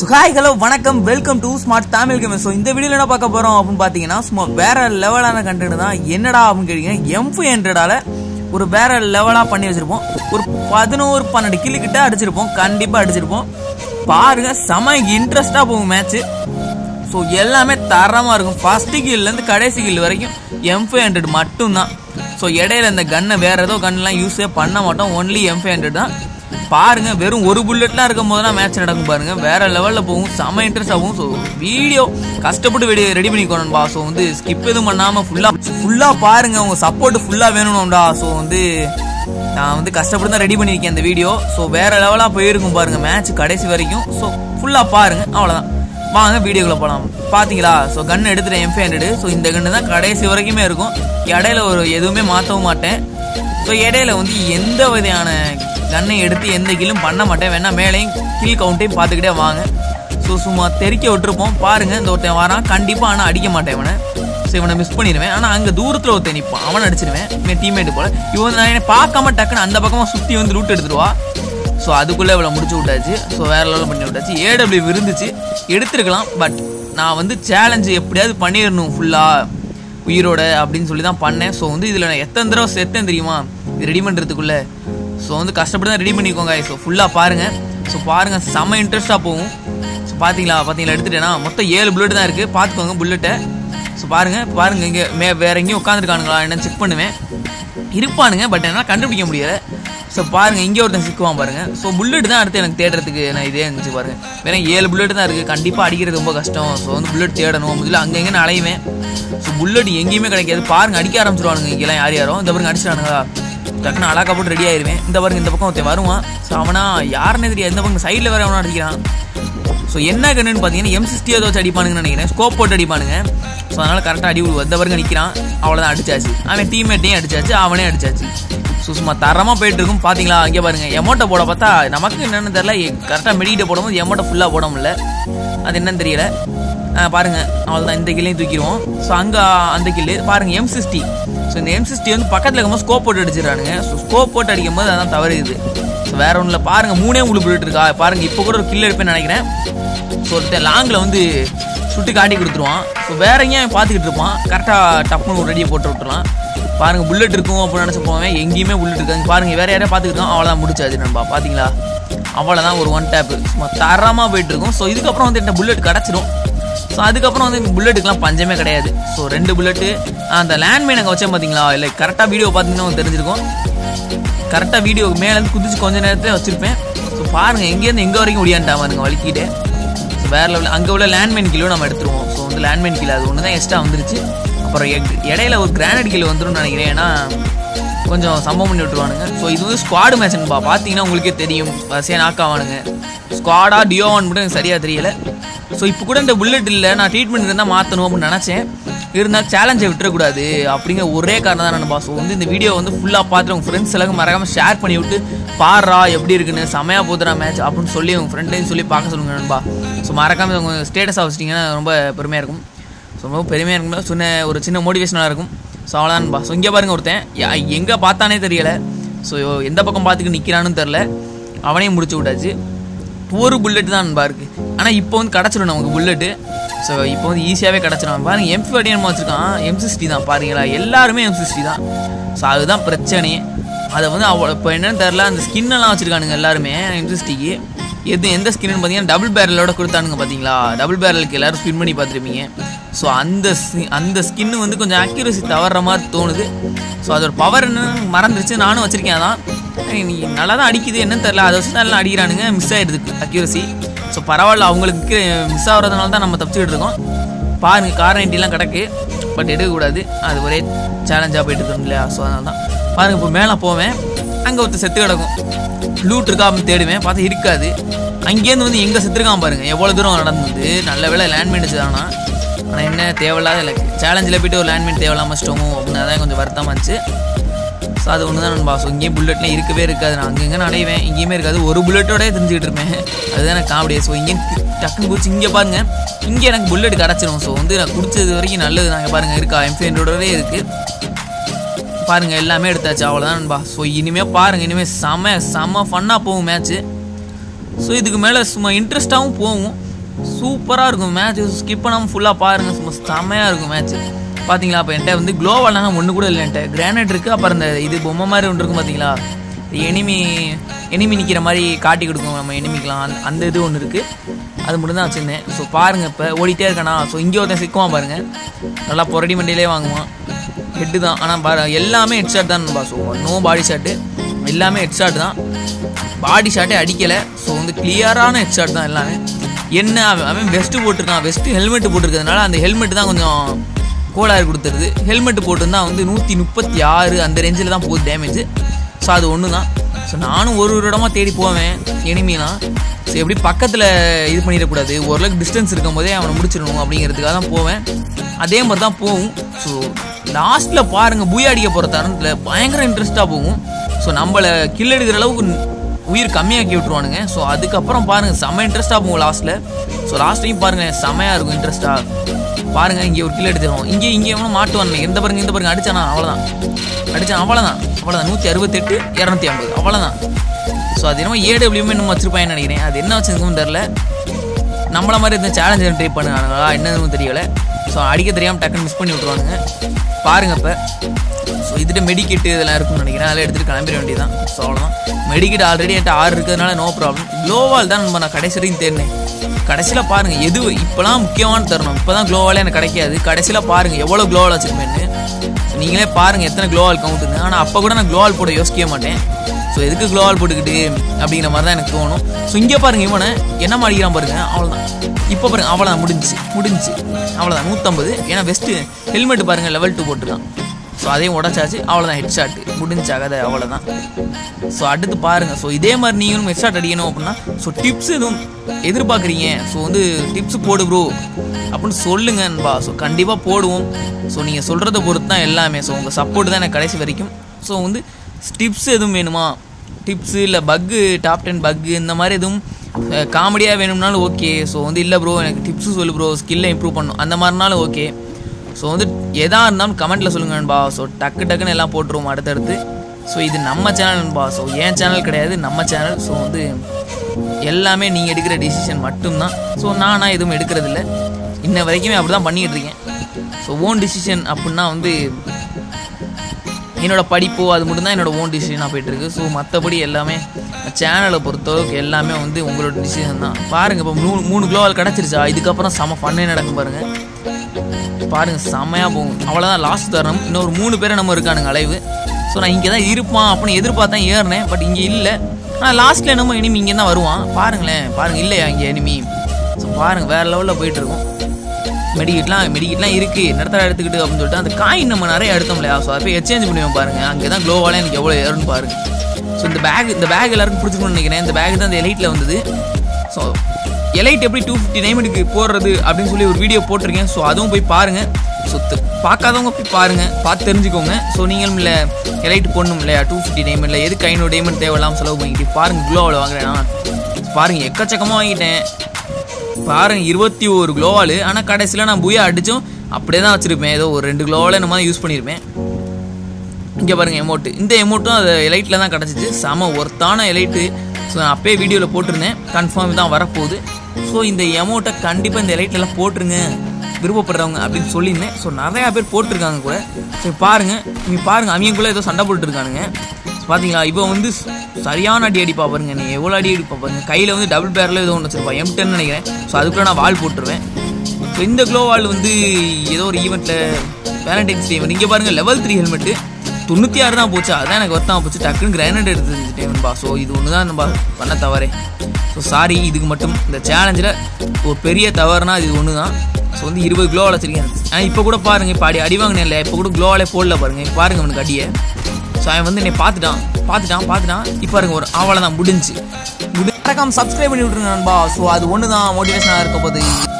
hi hello வணக்கம் welcome to smart Tamil gamer so இந்த வீடியோவில் என்ன பார்க்க போகிறோம் அப்படின்னு பார்த்தீங்கன்னா சும்மா வேற லெவலான கண்டென்ட் தான் என்னடா அப்படின்னு கேட்டீங்கன்னா எம் ஃபைவ் ஹண்ட்ரடால ஒரு வேற லெவலாக பண்ணி வச்சிருப்போம் ஒரு பதினோரு பன்னெண்டு கிலோ கிட்ட அடிச்சிருப்போம் கண்டிப்பாக அடிச்சிருப்போம் பாருங்க செம இன்ட்ரெஸ்டாக போகும் மேட்ச்சு ஸோ எல்லாமே தரமாக இருக்கும் ஃபஸ்ட்டு கில்லேருந்து கடைசி கில் வரைக்கும் எம் ஃபைவ் ஹண்ட்ரட் மட்டும்தான் ஸோ இடையில இந்த கன்னை வேற ஏதோ கன்லாம் யூஸே பண்ண மாட்டோம் ஒன்லி எம் ஃபைவ் ஹண்ட்ரட் தான் பாருங்க வெறும் ஒரு புல்லட்லாம் இருக்கும் போது தான் மேட்ச் நடக்கும் பாருங்க வேற லெவலில் போகும் செம்ம இன்ட்ரெஸ்ட் ஆகும் ஸோ வீடியோ கஷ்டப்பட்டு வீடியோ ரெடி பண்ணிக்கணும்பா ஸோ வந்து ஸ்கிப் எதுவும் பண்ணாமல் ஃபுல்லாக ஃபுல்லாக பாருங்க உங்க சப்போர்ட் ஃபுல்லாக வேணும்டா ஸோ வந்து நான் வந்து கஷ்டப்பட்டு தான் ரெடி பண்ணியிருக்கேன் இந்த வீடியோ ஸோ வேற லெவலாக போயிருக்கும் பாருங்க மேட்ச் கடைசி வரைக்கும் ஸோ ஃபுல்லாக பாருங்க அவ்வளோதான் வாங்க வீடியோக்குள்ள போகலாம் பார்த்தீங்களா ஸோ கன் எடுத்துட்டேன் எம் ஃபைவ் ஹண்ட்ரட் ஸோ இந்த கன்று தான் கடைசி வரைக்குமே இருக்கும் இடையில ஒரு எதுவுமே மாற்றவும் மாட்டேன் ஸோ இடையில வந்து எந்த விதையான கன்னை எடுத்து எந்த கில்லும் பண்ண மாட்டேன் வேணா மேலேயும் கில் கவுண்ட்டையும் பார்த்துக்கிட்டே வாங்க ஸோ சும்மா தெறிக்க விட்டுருப்போம் பாருங்க இந்த ஒருத்தன் வரான் கண்டிப்பாக ஆனால் அடிக்க மாட்டேன் இவனை ஸோ இவனை மிஸ் பண்ணிடுவேன் ஆனால் அங்கே தூரத்தில் ஒருத்தன் நிற்பான் அவன் அடிச்சிருவேன் என் டீம்மேட்டு போல இவன் நான் என்னை பார்க்காம டக்குன்னு அந்த பக்கமாக சுற்றி வந்து ரூட் எடுத்துருவா ஸோ அதுக்குள்ளே இவ்வளோ முடிச்சு விட்டாச்சு ஸோ வேற லெவலில் பண்ணி விட்டாச்சு ஏடபிள்யூ இருந்துச்சு எடுத்திருக்கலாம் பட் நான் வந்து சேலஞ்சு எப்படியாவது பண்ணிடணும் ஃபுல்லாக உயிரோட அப்படின்னு சொல்லி தான் பண்ணேன் ஸோ வந்து இதில் நான் எத்தனை தடவை செத்தேன் தெரியுமா இது ரெடி பண்ணுறதுக்குள்ளே ஸோ வந்து கஷ்டப்பட்டு தான் ரெடி பண்ணிக்கோங்க ஸோ ஃபுல்லாக பாருங்கள் ஸோ பாருங்கள் செம்ம இன்ட்ரெஸ்ட்டாக போகும் ஸோ பார்த்தீங்களா பார்த்தீங்களா எடுத்துட்டேன்னா மொத்தம் ஏழு புல்லட் தான் இருக்குது பார்த்துக்கோங்க புல்லட்டை ஸோ பாருங்கள் பாருங்கள் இங்கே மே வேற எங்கேயும் உட்காந்துருக்கானுங்களா என்னன்னு செக் பண்ணுவேன் இருப்பானுங்க பட் என்னால் கண்டுபிடிக்க முடியல ஸோ பாருங்கள் இங்கே ஒருத்தன் சிக்குவான் பாருங்கள் ஸோ புல்லட் தான் அடுத்து எனக்கு தேடுறதுக்கு நான் இதே இருந்துச்சு பாருங்க வேற ஏழு புல்லட் தான் இருக்குது கண்டிப்பாக அடிக்கிறது ரொம்ப கஷ்டம் ஸோ வந்து புல்லட் தேடணும் முதல்ல அங்கே எங்கே அலைவேன் ஸோ புல்லட் எங்கேயுமே கிடைக்காது பாருங்க அடிக்க ஆரம்பிச்சிருவானுங்க இங்கெல்லாம் யார் யாரும் இந்த பாருங்க அடிச்சிட்டானுங்களா டக்குன்னு அழகா போட்டு ரெடி ஆயிருவேன் இந்த பாருங்க இந்த பக்கம் ஒருத்தன் வருவான் ஸோ அவனா யாருன்னே தெரியாது இந்த பக்கம் சைடில் வேற அவனா அடிக்கிறான் ஸோ என்ன கண்ணுன்னு பார்த்தீங்கன்னா எம் சிக்ஸ்டி ஏதோ வச்சு அடிப்பானுங்கன்னு நினைக்கிறேன் ஸ்கோப் போட்டு அடிப்பானுங்க ஸோ அதனால் கரெக்டாக அடி விடுவோம் இந்த பாருங்க நிற்கிறான் அவ்வளோதான் அடிச்சாச்சு அவன் டீம்மேட்டையும் அடிச்சாச்சு அவனே அடிச்சாச்சு ஸோ சும்மா தரமாக போயிட்டு இருக்கும் பார்த்தீங்களா இங்கே பாருங்க எமௌண்ட்டை போட பார்த்தா நமக்கு என்னன்னு தெரியல கரெக்டாக மெடிக்கிட்ட போடும்போது எமௌண்ட்டை ஃபுல்லாக போட முடியல அது என்னன்னு தெரியல ஆ, பாருங்க அவ்வளோதான் இந்த கில்லையும் தூக்கிடுவோம் ஸோ அங்கே அந்த கில்லு பாருங்க எம் சிக்ஸ்டி ஸோ இந்த எம் சிக்ஸ்டி வந்து பக்கத்தில் இருக்கும்போது ஸ்கோப் போட்டு அடிச்சிடறானுங்க ஸோ ஸ்கோப் போட்டு அடிக்கும் போது அதான் தவறு இது ஸோ வேற ஒன்றும் இல்லை பாருங்க மூணே முழு புல்லட் இருக்கா பாருங்க இப்போ கூட ஒரு கில் எடுப்பேன்னு நினைக்கிறேன் ஸோ ஒருத்தன் லாங்கில் வந்து சுட்டு காட்டி கொடுத்துருவான் ஸோ வேற எங்கேயும் பார்த்துக்கிட்டு இருப்பான் கரெக்டாக டப்புன்னு ஒரு ரெடியை போட்டு விட்டுலாம் பாருங்க புல்லட் இருக்கும் அப்படின்னு நினச்சி போவேன் எங்கேயுமே புல்லட் இருக்காது பாருங்க வேற யாரையா பார்த்துக்கிட்டு இருக்கோம் அவ்வளோதான் முடிச்சாச்சு நண்பா பார்த்தீங்களா அவ்வளோதான் ஒரு ஒன் டேப்பு சும்மா தரமாக போயிட்டு இருக்கும் ஸோ இதுக்கப்புறம் வந்து என்ன புல்லட் கிடச்சிரும் ஸோ அதுக்கப்புறம் வந்து புல்லட்டுக்கெலாம் பஞ்சமே கிடையாது ஸோ ரெண்டு புல்லட்டு அந்த லேண்ட்மைன் அங்கே வச்சேன் பார்த்தீங்களா இல்லை கரெக்டாக வீடியோ பார்த்தீங்கன்னா உங்களுக்கு தெரிஞ்சிருக்கும் கரெக்டாக வீடியோ மேலேருந்து குதிச்சு கொஞ்ச நேரத்தில் வச்சுருப்பேன் ஸோ பாருங்கள் எங்கேருந்து எங்கே வரைக்கும் ஒடியான்ட்டான் பாருங்க வலிக்கிட்டு ஸோ வேறு லெவலில் அங்கே உள்ள லேண்ட்மைன் கிலோ நம்ம எடுத்துருவோம் ஸோ வந்து லேண்ட்மைன் கிலோ அது ஒன்று தான் எக்ஸ்ட்ரா வந்துருச்சு அப்புறம் எக்- இடையில ஒரு கிரானைட் கிலோ வந்துரும்னு நினைக்கிறேன் ஏன்னா கொஞ்சம் சம்பவம் பண்ணி விட்டுருவானுங்க ஸோ இது வந்து ஸ்குவாடு மேட்ச்னுப்பா பார்த்தீங்கன்னா உங்களுக்கே தெரியும் வரிசையாக நாக் ஆவானுங்க ஸ்குவாடா டியோவான் மட்டும் எனக்கு சரியாக தெரியல ஸோ இப்போ கூட இந்த புல்லட் இல்லை நான் ட்ரீட்மெண்ட் இருந்தால் மாற்றணும் அப்படின்னு நினச்சேன் இருந்தால் சேலஞ்சை விட்டுறக்கூடாது அப்படிங்கிற ஒரே காரணம் தான் நண்பா ஸோ வந்து இந்த வீடியோ வந்து ஃபுல்லாக பார்த்துட்டு உங்கள் ஃப்ரெண்ட்ஸ் எல்லாம் மறக்காமல் ஷேர் பண்ணி விட்டு பாடுறா எப்படி இருக்குன்னு செமையாக போதுறா மேட்ச் அப்படின்னு சொல்லி உங்கள் ஃப்ரெண்ட்லையும் சொல்லி பார்க்க சொல்லுங்க நண்பா ஸோ மறக்காமல் உங்கள் ஸ்டேட்டஸாக வச்சிட்டிங்கன்னா ரொம்ப பெருமையாக இருக்கும் ஸோ ரொம்ப பெருமையாக இருக்கும் சின்ன ஒரு சின்ன மோட்டிவேஷனாக இருக்கும் ஸோ அவ்வளோதான்பா ஸோ இங்கே பாருங்க ஒருத்தன் எங்கே பார்த்தானே தெரியல ஸோ எந்த பக்கம் பார்த்துக்கு நிற்கிறான்னு தெரில அவனையும் முடிச்சு விட்டாச்சு ஒரு புல்லட் தான் நண்பா இருக்கு ஆனால் இப்போ வந்து கிடச்சிடும் நமக்கு புல்லட்டு ஸோ இப்போ வந்து ஈஸியாகவே கிடச்சிடும் பாருங்க எம் ஃபிஃப்டி நம்ம வச்சுருக்கான் எம் சிக்ஸ்டி தான் பாருங்களா எல்லாருமே எம் சிக்ஸ்டி தான் ஸோ அதுதான் பிரச்சனையே அதை வந்து அவ்வளோ இப்போ என்னன்னு தெரில அந்த ஸ்கின்னெல்லாம் வச்சுருக்கானுங்க எல்லாருமே எம் சிக்ஸ்டிக்கு எது எந்த ஸ்கின்னு பார்த்தீங்கன்னா டபுள் பேரலோட கொடுத்தானுங்க பார்த்தீங்களா டபுள் பேரலுக்கு எல்லாரும் ஸ்பின் பண்ணி பார்த்துருப்பீங்க ஸோ அந்த ski- அந்த ஸ்கின்னு வந்து கொஞ்சம் அக்யூரசி தவறுற மாதிரி தோணுது ஸோ அதோட பவர் என்னன்னு மறந்துருச்சு நானும் வச்சிருக்கேன் அதான் ஏய், நீ நல்லா தான் அடிக்குது என்னன்னு தெரில அதை வச்சு தான் எல்லாம் அடிக்கிறானுங்க மிஸ் ஆயிடுது அக்யூரசி ஸோ பரவாயில்ல அவங்களுக்கு மிஸ் ஆகிறதுனால தான் நம்ம தப்பிச்சுக்கிட்டு இருக்கோம் பாருங்க கார் நைன்ட்டிலாம் கிடக்கு பட் எடுக்கக்கூடாது அது ஒரே சேலஞ்சாக போயிட்டு இருக்கோம் இல்லையா ஸோ அதனால தான் பாருங்க இப்போ மேலே போவேன் அங்கே ஒருத்தர் செத்து கிடக்கும் லூட் இருக்கா அப்படின்னு தேடுவேன் பார்த்தா இருக்காது அங்கேருந்து வந்து எங்கே செத்துருக்கான் பாருங்க எவ்வளோ தூரம் நடந்தது நல்ல வேலை லேண்ட்மைன் வச்சுதானா ஆனால் என்ன தேவையில்லாத இல்லை சேலஞ்சில் போயிட்டு ஒரு லேண்ட்மைன் தேவையில்லாம வச்சிட்டோமோ அப்படின்னு அதான் கொஞ்சம் வருத்தமாக இருந்துச்சு ஸோ அது ஒன்று தான் நண்பா ஸோ இங்கேயும் புல்லட்லாம் இருக்கவே இருக்காது நான் அங்கங்கே நடைவேன் இங்கேயுமே இருக்காது ஒரு புல்லட்டோடய தெரிஞ்சுக்கிட்டு இருப்பேன் அதுதான் எனக்கு காமெடியே ஸோ இங்கேயும் டக்குன்னு குடிச்சு இங்கே பாருங்க இங்கே எனக்கு புல்லட் கிடச்சிரும் ஸோ வந்து நான் குடிச்சது வரைக்கும் நல்லது நாங்கள் பாருங்க இருக்கா எம் ஹண்ட்ரடோடவே இருக்குது பாருங்க எல்லாமே எடுத்தாச்சு அவ்வளோதான் நண்பா ஸோ இனிமே பாருங்க இனிமே செம செம ஃபன்னாக போகும் மேட்ச்சு ஸோ இதுக்கு மேலே சும்மா இன்ட்ரெஸ்ட்டாகவும் போகும் சூப்பராக இருக்கும் மேட்ச் ஸ்கிப் பண்ணாமல் ஃபுல்லாக பாருங்கள் சும்மா செம்மையாக இருக்கும் மேட்ச் பார்த்தீங்களா அப்போ என்கிட்ட வந்து க்ளோவாலாம் ஒன்று கூட இல்லை என்கிட்ட கிரானைட் இருக்குது அப்புறம் இந்த இது பொம்மை மாதிரி ஒன்று இருக்கும் பார்த்தீங்களா எனிமி எனிமி நிற்கிற மாதிரி காட்டி கொடுக்கும் நம்ம எனிமிக்கலாம் அந்த அந்த இது ஒன்று இருக்குது அது மட்டும் தான் வச்சுருந்தேன் ஸோ பாருங்கள் இப்போ ஓடிட்டே இருக்கானா ஸோ இங்கே ஒருத்தன் சிக்குவான் பாருங்கள் நல்லா பொரடி மண்டியிலே வாங்குவான் ஹெட்டு தான் ஆனால் பாரு எல்லாமே ஹெட் ஷாட் தான் ஸோ நோ பாடி ஷாட்டு எல்லாமே ஹெட் ஷாட் தான் பாடி ஷாட்டே அடிக்கலை ஸோ வந்து கிளியரான ஹெட் ஷாட் தான் எல்லாமே என்ன அவன் அவன் வெஸ்ட்டு போட்டிருக்கான் வெஸ்ட்டு ஹெல்மெட் போட்டிருக்கிறதுனால அந்த ஹெல்மெட் தான் கொஞ்சம் கோளாறு கொடுத்துருது ஹெல்மெட் போட்டிருந்தா வந்து நூற்றி முப்பத்தி ஆறு அந்த ரேஞ்சில் தான் போகுது டேமேஜ் ஸோ அது ஒன்று தான் ஸோ நானும் ஒரு ஒரு இடமா தேடி போவேன் எனிமிலாம் ஸோ எப்படி பக்கத்தில் இது பண்ணிடக்கூடாது ஓரளவுக்கு டிஸ்டன்ஸ் இருக்கும் போதே அவனை முடிச்சிடணும் அப்படிங்கிறதுக்காக தான் போவேன் அதே மாதிரி தான் போகும் ஸோ லாஸ்ட்டில் பாருங்கள் பூயா அடிக்க போகிற தருணத்தில் பயங்கர இன்ட்ரெஸ்ட்டாக போகும் ஸோ நம்மளை கில் எடுக்கிற அளவுக்கு உயிர் கம்மியாக்கி விட்ருவானுங்க ஸோ அதுக்கப்புறம் பாருங்கள் செம்ம இன்ட்ரெஸ்ட்டாக போகும் லாஸ்ட்டில் ஸோ லாஸ்ட்லையும் பாருங்கள் செம்மையாக இருக்கும் இன்ட்ரெஸ்ட்டாக பாருங்கள் இங்கே ஒரு கில் எடுத்துருவோம் இங்கே இங்கே எவனும் மாட்டுவானுங்க எந்த பாருங்க இந்த பாருங்க அடிச்சானா அவ்வளோதான் அடிச்சான் அவ்வளோதான் அவ்வளோதான் நூற்றி அறுபத்தெட்டு இரநூத்தி ஐம்பது அவ்வளோதான் ஸோ அது என்னமோ ஏடபிள்யூமே இன்னும் வச்சிருப்பாங்கன்னு நினைக்கிறேன் அது என்ன வச்சிருக்கோம்னு தெரில நம்மள மாதிரி இந்த சேலஞ்சர் ட்ரை பண்ணுவானுங்களா என்னன்னு தெரியல ஸோ அடிக்க தெரியாமல் டக்குன்னு மிஸ் பண்ணி விட்ருவானுங்க பாருங்க இப்போ ஸோ இதுட்டு மெடிக்கெட்டு இதெல்லாம் இருக்கும்னு நினைக்கிறேன் அதெல்லாம் எடுத்துகிட்டு கிளம்பிட வேண்டியதான் ஸோ அவ்வளோதான் மெடிக்கெட் ஆல்ரெடி என்கிட்ட ஆறு இருக்கிறதுனால நோ ப்ராப்ளம் க்ளோவால் தான் நம்ம நான் கடைசி வரைக்கும் தேடினேன் கடைசியில் பாருங்கள் எது இப்போலாம் முக்கியமான தருணம் இப்போ தான் க்ளோவாலே எனக்கு கிடைக்காது கடைசியில் பாருங்கள் எவ்வளோ க்ளோவால் வச்சுருப்பேன்னு நீங்களே பாருங்கள் எத்தனை க்ளோவால் கவுண்ட்டுங்க ஆனால் அப்போ கூட நான் க்ளோவால் போட யோசிக்கவே மாட்டேன் ஸோ எதுக்கு க்ளோவால் போட்டுக்கிட்டு அப்படிங்கிற மாதிரி தான் எனக்கு தோணும் ஸோ இங்கே பாருங்கள் இவனை என்ன மாடிக்கிறான் பாருங்க அவ்வளோதான் இப்போ பாருங்க அவ்வளோதான் முடிஞ்சுச்சு முடிஞ்சுச்சு அவ்வளோதான் நூற்றம்பது ஏன்னா வெஸ்ட்டு ஹெல்மெட் பாருங்கள் லெவல் டூ போட்டிருக்கான் ஸோ அதையும் உடச்சாச்சு அவ்வளோதான் ஹெட் ஷாட் முடிஞ்சு கதை அவ்வளோதான் ஸோ அடுத்து பாருங்கள் ஸோ இதே மாதிரி நீங்களும் ஹெட் ஷாட் அடிக்கணும் அப்படின்னா ஸோ டிப்ஸ் எதுவும் எதிர்பார்க்குறீங்க ஸோ வந்து டிப்ஸ் போடு ப்ரோ அப்படின்னு சொல்லுங்க நண்பா ஸோ கண்டிப்பாக போடுவோம் ஸோ நீங்கள் சொல்கிறத பொறுத்து தான் எல்லாமே ஸோ உங்கள் சப்போர்ட் தான் எனக்கு கடைசி வரைக்கும் ஸோ வந்து டிப்ஸ் எதுவும் வேணுமா டிப்ஸு இல்லை பக்கு டாப் டென் பக்கு இந்த மாதிரி எதுவும் காமெடியாக வேணும்னாலும் ஓகே ஸோ வந்து இல்லை ப்ரோ எனக்கு டிப்ஸு சொல்லு ப்ரோ ஸ்கில்லை இம்ப்ரூவ் பண்ணும் அந்த மாதிரினாலும் ஓகே ஸோ வந்து எதாக இருந்தாலும் கமெண்ட்டில் சொல்லுங்க நண்பா ஸோ டக்கு டக்குன்னு எல்லாம் போட்டுருவோம் அடுத்தடுத்து ஸோ இது நம்ம சேனல் நண்பா ஸோ என் சேனல் கிடையாது நம்ம சேனல் ஸோ வந்து எல்லாமே நீங்கள் எடுக்கிற டிசிஷன் மட்டும்தான் ஸோ நானா எதுவும் எடுக்கிறதில்ல இன்ன வரைக்குமே அப்படி தான் பண்ணிக்கிட்டு இருக்கேன் ஸோ ஓன் டிசிஷன் அப்படின்னா வந்து என்னோட படிப்போ அது மட்டும்தான் என்னோட ஓன் டிசிஷனாக போயிட்டு இருக்கு ஸோ மற்றபடி எல்லாமே சேனலை பொறுத்தளவுக்கு எல்லாமே வந்து உங்களோட டிசிஷன் தான் பாருங்கள் இப்போ மூணு மூணு குளோவால் கிடச்சிருச்சா இதுக்கப்புறம் செம ஃபன்னே நடக்கும் பாருங்கள் பாருங்கள் செம்மையாக போகும் அவ்வளோதான் லாஸ்ட் தரணும் இன்னொரு மூணு பேரை நம்ம இருக்கானுங்க அலைவு ஸோ நான் இங்கே தான் இருப்பான் அப்படின்னு எதிர்பார்த்தேன் ஏறினேன் பட் இங்கே இல்லை ஆனால் லாஸ்ட்டில் என்னமோ இனிமே இங்கே தான் வருவான் பாருங்களேன் பாருங்கள் இல்லையா இங்கே எனிமி ஸோ பாருங்கள் வேறு லெவலில் போயிட்டுருக்கோம் மெடிக்கிட்லாம் மெடிக்கிட்லாம் இருக்குது நடத்த எடுத்துக்கிட்டு அப்படின்னு சொல்லிட்டு அந்த காயின் நம்ம நிறைய எடுத்தோம் இல்லையா ஸோ அதை போய் எக்ஸ்சேஞ்ச் பண்ணுவோம் பாருங்கள் அங்கே தான் க்ளோவாலே எனக்கு எவ்வளோ ஏறும்னு பாருங்க ஸோ இந்த பேக் இந்த பேக் எல்லாருக்கும் பிடிச்சிக்கணும்னு நினைக்கிறேன் இந்த பேக் தான் இந்த எலைட்டில் வந்தது ஸோ எலைட் எப்படி டூ ஃபிஃப்டி டைமண்டுக்கு போடுறது அப்படின்னு சொல்லி ஒரு வீடியோ போட்டிருக்கேன் ஸோ அதுவும் போய் பாருங்கள் ஸோ பார்க்காதவங்க போய் பாருங்கள் பார்த்து தெரிஞ்சுக்கோங்க ஸோ நீங்களும் இல்லை எலைட் போடணும் இல்லையா டூ ஃபிஃப்டி டைமண்டில் எதுக்கு ஐநூறு டைமண்ட் தேவையில்லாமல் செலவு பண்ணிக்கிட்டு பாருங்கள் க்ளோவில் வாங்குறேன் பாருங்கள் எக்கச்சக்கமாக வாங்கிட்டேன் பாருங்க இருபத்தி ஒரு க்ளோவால் ஆனால் கடைசியில் நான் புயா அடித்தும் அப்படியே தான் வச்சுருப்பேன் ஏதோ ஒரு ரெண்டு க்ளோவால் இந்த மாதிரி யூஸ் பண்ணியிருப்பேன் இங்கே பாருங்கள் எமௌண்ட்டு இந்த எமௌண்ட்டும் அது எலைட்டில் தான் கிடச்சிச்சு செம ஒர்த்தான எலைட்டு ஸோ நான் அப்பயே வீடியோவில் போட்டிருந்தேன் கன்ஃபார்ம் தான் வரப்போகுது ஸோ இந்த எமௌண்ட்டை கண்டிப்பாக இந்த எலைட்லலாம் போட்டுருங்க விருப்பப்படுறவங்க அப்படின்னு சொல்லியிருந்தேன் ஸோ நிறையா பேர் போட்டிருக்காங்க கூட சரி பாருங்கள் நீங்கள் பாருங்கள் அவங்களுக்குள்ளே ஏதோ சண்டை போட்டுருக்கானுங்க பார்த்தீங்களா இப்போ வந்து சரியான அடி அடிப்பா பாருங்க நீ எவ்வளோ அடி அடிப்பா பாருங்க கையில் வந்து டபுள் பேரில் ஏதோ ஒன்று வச்சிருப்பா எம் டென் நினைக்கிறேன் ஸோ அதுக்குள்ளே நான் வால் போட்டுருவேன் ஸோ இந்த க்ளோ வால் வந்து ஏதோ ஒரு ஈவெண்ட்டில் வேலண்டைன்ஸ் டே ஈவெண்ட் இங்கே பாருங்கள் லெவல் த்ரீ ஹெல்மெட்டு தொண்ணூற்றி ஆறு தான் போச்சு அதான் எனக்கு வருத்தமாக போச்சு டக்குன்னு கிரைனட் எடுத்து இருந்துட்டேன்பா ஸோ இது ஒன்று தான் நம்ம பண்ண தவறே ஸோ சாரி இதுக்கு மட்டும் இந்த சேலஞ்சில் ஒரு பெரிய தவறுனா இது ஒன்று தான் ஸோ வந்து இருபது க்ளோவால் வச்சிருக்கேன் ஆனால் இப்போ கூட பாருங்கள் இப்போ அடி அடி வாங்கினேன் இல்லை இப்போ கூட க்ளோவாலே போடல பாருங்கள் பாருங்கள் அவனுக்கு அடியை ஸோ அவன் வந்து என்னை பார்த்துட்டான் பார்த்துட்டான் பார்த்துட்டான் இப்போ பாருங்க ஒரு அவ்வளோதான் முடிஞ்சு முடி மறக்காம சப்ஸ்கிரைப் பண்ணி விட்ருங்க நண்பா ஸோ அது ஒன்று தான் மோட்டிவேஷனாக இருக்க போது